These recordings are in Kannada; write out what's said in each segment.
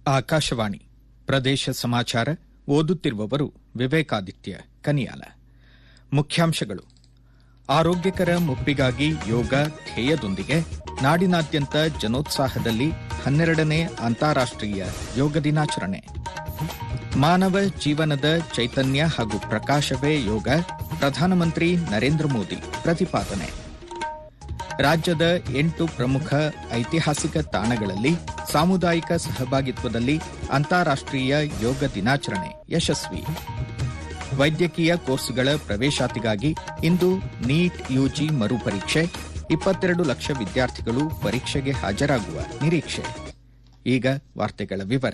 ಆಕಾಶವಾಣಿ ಪ್ರದೇಶ ಸಮಾಚಾರ ಓದುತ್ತಿರುವವರು ವಿವೇಕಾದಿತ್ಯ ಕನಿಯಾಲ ಮುಖ್ಯಾಂಶಗಳು ಆರೋಗ್ಯಕರ ಮುಪ್ಪಿಗಾಗಿ ಯೋಗ ಧ್ಯೇಯದೊಂದಿಗೆ ನಾಡಿನಾದ್ಯಂತ ಜನೋತ್ಸಾಹದಲ್ಲಿ ಹನ್ನೆರಡನೇ ಅಂತಾರಾಷ್ಟೀಯ ಯೋಗ ದಿನಾಚರಣೆ ಮಾನವ ಜೀವನದ ಚೈತನ್ಯ ಹಾಗೂ ಪ್ರಕಾಶವೇ ಯೋಗ ಪ್ರಧಾನಮಂತ್ರಿ ನರೇಂದ್ರ ಮೋದಿ ಪ್ರತಿಪಾದನೆ ರಾಜ್ಯದ ಎಂಟು ಪ್ರಮುಖ ಐತಿಹಾಸಿಕ ತಾಣಗಳಲ್ಲಿ ಸಾಮುದಾಯಿಕ ಸಹಭಾಗಿತ್ವದಲ್ಲಿ ಅಂತಾರಾಷ್ಟೀಯ ಯೋಗ ದಿನಾಚರಣೆ ಯಶಸ್ವಿ ವೈದ್ಯಕೀಯ ಕೋರ್ಸ್ಗಳ ಪ್ರವೇಶಾತಿಗಾಗಿ ಇಂದು ನೀಟ್ ಯುಜಿ ಮರುಪರೀಕ್ಷೆ ಇಪ್ಪತ್ತೆರಡು ಲಕ್ಷ ವಿದ್ಯಾರ್ಥಿಗಳು ಪರೀಕ್ಷೆಗೆ ಹಾಜರಾಗುವ ನಿರೀಕ್ಷೆ ಈಗ ವಾರ್ತೆಗಳ ವಿವರ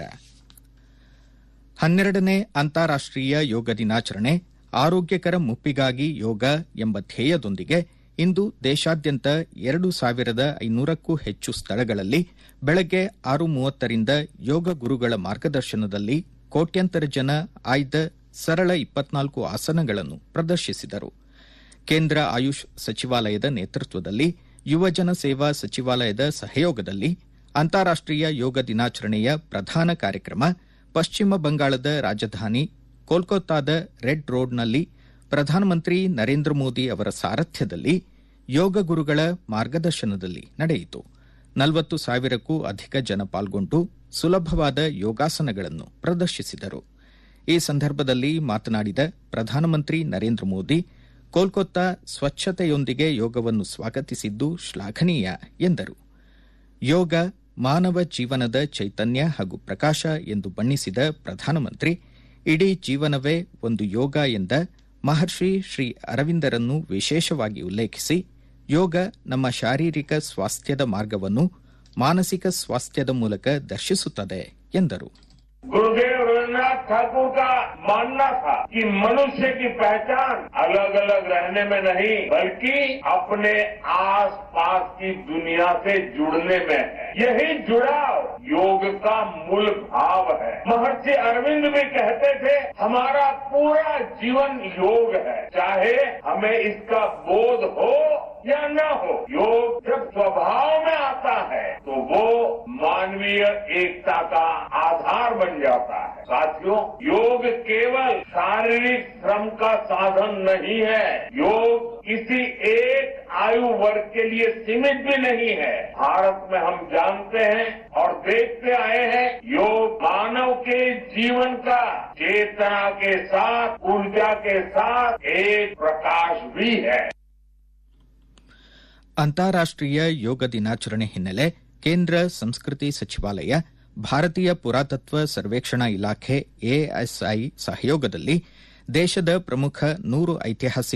ಹನ್ನೆರಡನೇ ಅಂತಾರಾಷ್ಟೀಯ ಯೋಗ ದಿನಾಚರಣೆ ಆರೋಗ್ಯಕರ ಮುಪ್ಪಿಗಾಗಿ ಯೋಗ ಎಂಬ ಧ್ಯೇಯದೊಂದಿಗೆ ಇಂದು ದೇಶಾದ್ಯಂತ ಎರಡು ಸಾವಿರದ ಐನೂರಕ್ಕೂ ಹೆಚ್ಚು ಸ್ಥಳಗಳಲ್ಲಿ ಬೆಳಗ್ಗೆ ಆರು ಮೂವತ್ತರಿಂದ ಯೋಗ ಗುರುಗಳ ಮಾರ್ಗದರ್ಶನದಲ್ಲಿ ಕೋಟ್ಯಂತರ ಜನ ಆಯ್ದ ಸರಳ ಇಪ್ಪತ್ನಾಲ್ಕು ಆಸನಗಳನ್ನು ಪ್ರದರ್ಶಿಸಿದರು ಕೇಂದ್ರ ಆಯುಷ್ ಸಚಿವಾಲಯದ ನೇತೃತ್ವದಲ್ಲಿ ಯುವಜನ ಸೇವಾ ಸಚಿವಾಲಯದ ಸಹಯೋಗದಲ್ಲಿ ಅಂತಾರಾಷ್ಟೀಯ ಯೋಗ ದಿನಾಚರಣೆಯ ಪ್ರಧಾನ ಕಾರ್ಯಕ್ರಮ ಪಶ್ಚಿಮ ಬಂಗಾಳದ ರಾಜಧಾನಿ ಕೋಲ್ಕತ್ತಾದ ರೆಡ್ ರೋಡ್ನಲ್ಲಿ ಪ್ರಧಾನಮಂತ್ರಿ ನರೇಂದ್ರ ಮೋದಿ ಅವರ ಸಾರಥ್ಯದಲ್ಲಿ ಯೋಗ ಗುರುಗಳ ಮಾರ್ಗದರ್ಶನದಲ್ಲಿ ನಡೆಯಿತು ನಲವತ್ತು ಸಾವಿರಕ್ಕೂ ಅಧಿಕ ಜನ ಪಾಲ್ಗೊಂಡು ಸುಲಭವಾದ ಯೋಗಾಸನಗಳನ್ನು ಪ್ರದರ್ಶಿಸಿದರು ಈ ಸಂದರ್ಭದಲ್ಲಿ ಮಾತನಾಡಿದ ಪ್ರಧಾನಮಂತ್ರಿ ನರೇಂದ್ರ ಮೋದಿ ಕೋಲ್ಕತ್ತಾ ಸ್ವಚ್ಛತೆಯೊಂದಿಗೆ ಯೋಗವನ್ನು ಸ್ವಾಗತಿಸಿದ್ದು ಶ್ಲಾಘನೀಯ ಎಂದರು ಯೋಗ ಮಾನವ ಜೀವನದ ಚೈತನ್ಯ ಹಾಗೂ ಪ್ರಕಾಶ ಎಂದು ಬಣ್ಣಿಸಿದ ಪ್ರಧಾನಮಂತ್ರಿ ಇಡೀ ಜೀವನವೇ ಒಂದು ಯೋಗ ಎಂದ ಮಹರ್ಷಿ ಶ್ರೀ ಅರವಿಂದರನ್ನು ವಿಶೇಷವಾಗಿ ಉಲ್ಲೇಖಿಸಿ ಯೋಗ ನಮ್ಮ ಶಾರೀರಿಕ ಸ್ವಾಸ್ಥ್ಯದ ಮಾರ್ಗವನ್ನು ಮಾನಸಿಕ ಸ್ವಾಸ್ಥ್ಯದ ಮೂಲಕ ದರ್ಶಿಸುತ್ತದೆ ಎಂದರು गुरुदेव रविन्द्रनाथ ठाकुर का मानना था कि मनुष्य की पहचान अलग अलग रहने में नहीं बल्कि अपने आस पास की दुनिया से जुड़ने में है यही जुड़ाव योग का मूल भाव है महर्षि अरविंद भी कहते थे हमारा पूरा जीवन योग है चाहे हमें इसका बोध हो या न हो योग जब स्वभाव में आता है तो वो मानवीय एकता का आधार बन जाता है साथियों योग केवल शारीरिक श्रम का साधन नहीं है योग किसी एक आयु वर्ग के लिए सीमित भी नहीं है भारत में हम जानते हैं और देखते आए हैं योग मानव के जीवन का चेतना के साथ ऊर्जा के साथ एक प्रकाश भी है ಅಂತಾರಾಷ್ಟೀಯ ಯೋಗ ದಿನಾಚರಣೆ ಹಿನ್ನೆಲೆ ಕೇಂದ್ರ ಸಂಸ್ಕೃತಿ ಸಚಿವಾಲಯ ಭಾರತೀಯ ಪುರಾತತ್ವ ಸರ್ವೇಕ್ಷಣಾ ಇಲಾಖೆ ಎಎಸ್ಐ ಸಹಯೋಗದಲ್ಲಿ ದೇಶದ ಪ್ರಮುಖ ನೂರು ಐತಿಹಾಸಿಕ